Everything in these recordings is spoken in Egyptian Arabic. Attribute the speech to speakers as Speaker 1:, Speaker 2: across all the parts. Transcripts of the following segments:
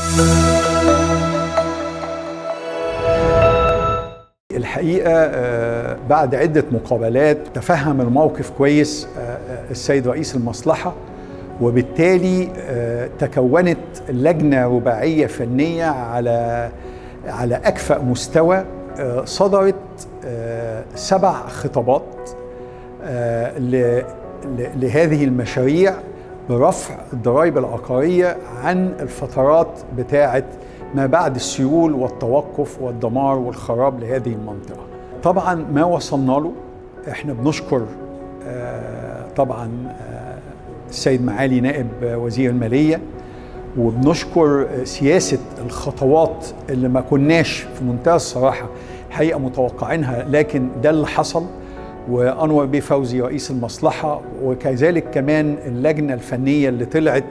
Speaker 1: الحقيقه آه، بعد عده مقابلات تفهم الموقف كويس آه، آه، السيد رئيس المصلحه وبالتالي آه، تكونت لجنه رباعيه فنيه على على اكفأ مستوى آه، صدرت آه، سبع خطابات آه، ل- ل- لهذه المشاريع برفع الضرائب العقاريه عن الفترات بتاعه ما بعد السيول والتوقف والدمار والخراب لهذه المنطقه. طبعا ما وصلنا له احنا بنشكر آه، طبعا آه، السيد معالي نائب وزير الماليه وبنشكر سياسه الخطوات اللي ما كناش في منتهى الصراحه الحقيقه متوقعينها لكن ده اللي حصل وانور بيه فوزي رئيس المصلحه وكذلك كمان اللجنه الفنيه اللي طلعت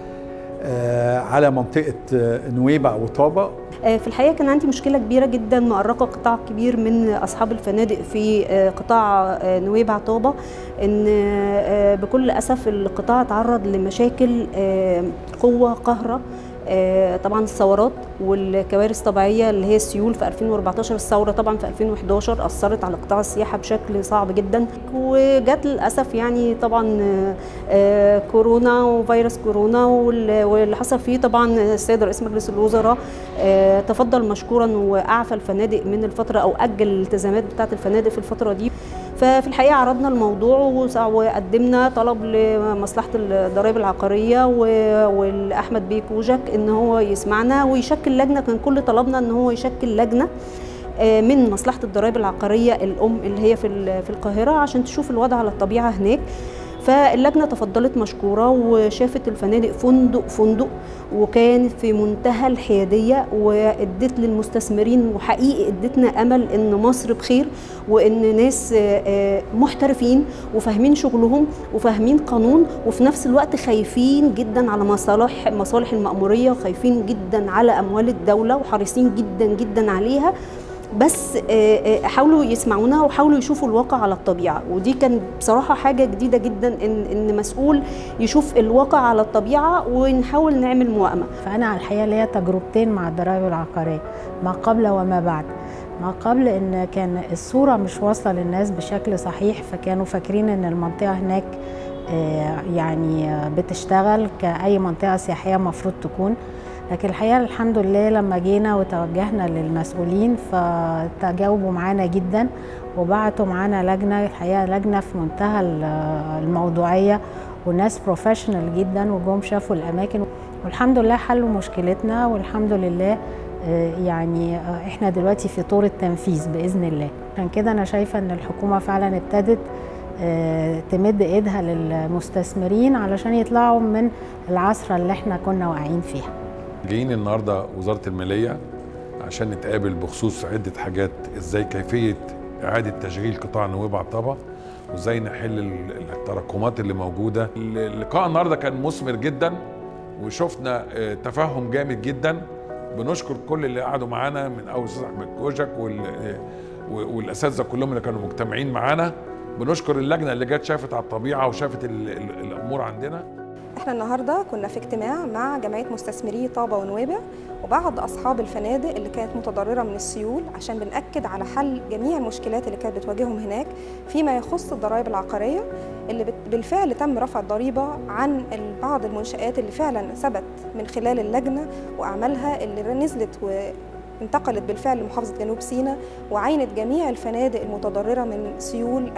Speaker 1: آه، على منطقه آه، نويبع وطابه
Speaker 2: آه، في الحقيقه كان عندي مشكله كبيره جدا مؤرقه قطاع كبير من اصحاب الفنادق في آه، قطاع آه، نويبع طابه ان آه، بكل اسف القطاع تعرض لمشاكل آه، قوه قهره آه، طبعا الثورات والكوارث الطبيعيه اللي هي السيول في 2014 الثوره طبعا في 2011 اثرت على قطاع السياحه بشكل صعب جدا وجات للاسف يعني طبعا آه، آه، كورونا وفيروس كورونا وال- واللي حصل فيه طبعا السيد رئيس مجلس الوزراء آه، تفضل مشكورا واعفى الفنادق من الفتره او اجل الالتزامات بتاعه الفنادق في الفتره دي ففي الحقيقه عرضنا الموضوع وس- وقدمنا طلب لمصلحه الضرائب العقاريه و- والاحمد بيه كوجك ان هو يسمعنا ويشكل لجنه كان كل طلبنا ان هو يشكل لجنه آه، من مصلحه الضرائب العقاريه الام اللي هي في ال- في القاهره عشان تشوف الوضع على الطبيعه هناك فاللجنه تفضلت مشكوره وشافت الفنادق فندق فندق وكان في منتهى الحياديه وادت للمستثمرين وحقيقي ادتنا امل ان مصر بخير وان ناس آه، آه، محترفين وفاهمين شغلهم وفاهمين قانون وفي نفس الوقت خايفين جدا على مصالح مصالح المأموريه وخايفين جدا على اموال الدوله وحريصين جدا جدا عليها بس آه، آه، حاولوا يسمعونا وحاولوا يشوفوا الواقع على الطبيعه ودي كان بصراحه حاجه جديده جدا ان ان مسؤول يشوف الواقع على الطبيعه ونحاول نعمل موائمه
Speaker 3: فأنا على الحقيقة ليا تجربتين مع الضرائب العقارية ما قبل وما بعد ما قبل ان كان الصورة مش واصلة للناس بشكل صحيح فكانوا فاكرين ان المنطقة هناك آه، يعني آه، بتشتغل كأي منطقة سياحية مفروض تكون لكن الحقيقة الحمد لله لما جينا وتوجهنا للمسؤولين فتجاوبوا معانا جدا وبعتوا معانا لجنة الحقيقة لجنة في منتهى ال- الموضوعية وناس بروفيشنال جدا وجم شافوا الأماكن والحمد لله حلوا مشكلتنا والحمد لله آه، يعني آه، احنا دلوقتي في طور التنفيذ باذن الله عشان كده انا شايفه ان الحكومه فعلا ابتدت آه، تمد ايدها للمستثمرين علشان يطلعوا من العصره اللي احنا كنا واقعين فيها
Speaker 4: جايين النهارده وزاره الماليه عشان نتقابل بخصوص عده حاجات ازاي كيفيه اعاده تشغيل قطاع نويبع طابه وازاي نحل ال- التراكمات اللي موجوده اللقاء النهارده كان مثمر جدا وشفنا آه، تفهم جامد جدا بنشكر كل اللي قعدوا معانا من اول استاذ احمد كوجك وال- آه، والاساتذه كلهم اللي كانوا مجتمعين معانا بنشكر اللجنه اللي جت شافت على الطبيعه وشافت ال- ال- الامور عندنا
Speaker 5: احنا النهارده كنا في اجتماع مع جمعيه مستثمري طابه ونويبع وبعض اصحاب الفنادق اللي كانت متضرره من السيول عشان بناكد على حل جميع المشكلات اللي كانت بتواجههم هناك فيما يخص الضرائب العقاريه اللي بت- بالفعل تم رفع الضريبه عن ال- بعض المنشات اللي فعلا ثبت من خلال اللجنه واعمالها اللي نزلت و انتقلت بالفعل لمحافظة جنوب سيناء وعينت جميع الفنادق المتضررة من سيول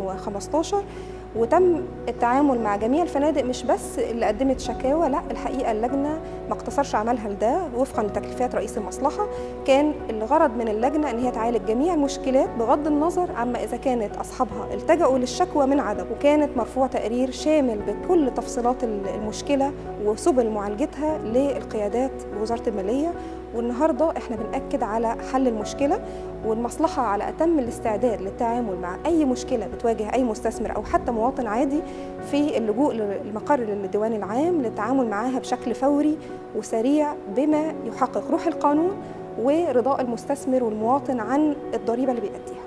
Speaker 5: 2015 وتم التعامل مع جميع الفنادق مش بس اللي قدمت شكاوى لا الحقيقة اللجنة ما اقتصرش عملها لده وفقا لتكليفات رئيس المصلحة كان الغرض من اللجنة ان هي تعالج جميع المشكلات بغض النظر عما اذا كانت اصحابها التجأوا للشكوى من عدم وكانت مرفوع تقرير شامل بكل تفصيلات المشكلة وسبل معالجتها للقيادات بوزارة المالية والنهارده احنا بنأكد على حل المشكله والمصلحه على اتم الاستعداد للتعامل مع اي مشكله بتواجه اي مستثمر او حتى مواطن عادي في اللجوء للمقر الديوان العام للتعامل معاها بشكل فوري وسريع بما يحقق روح القانون ورضاء المستثمر والمواطن عن الضريبه اللي بيأديها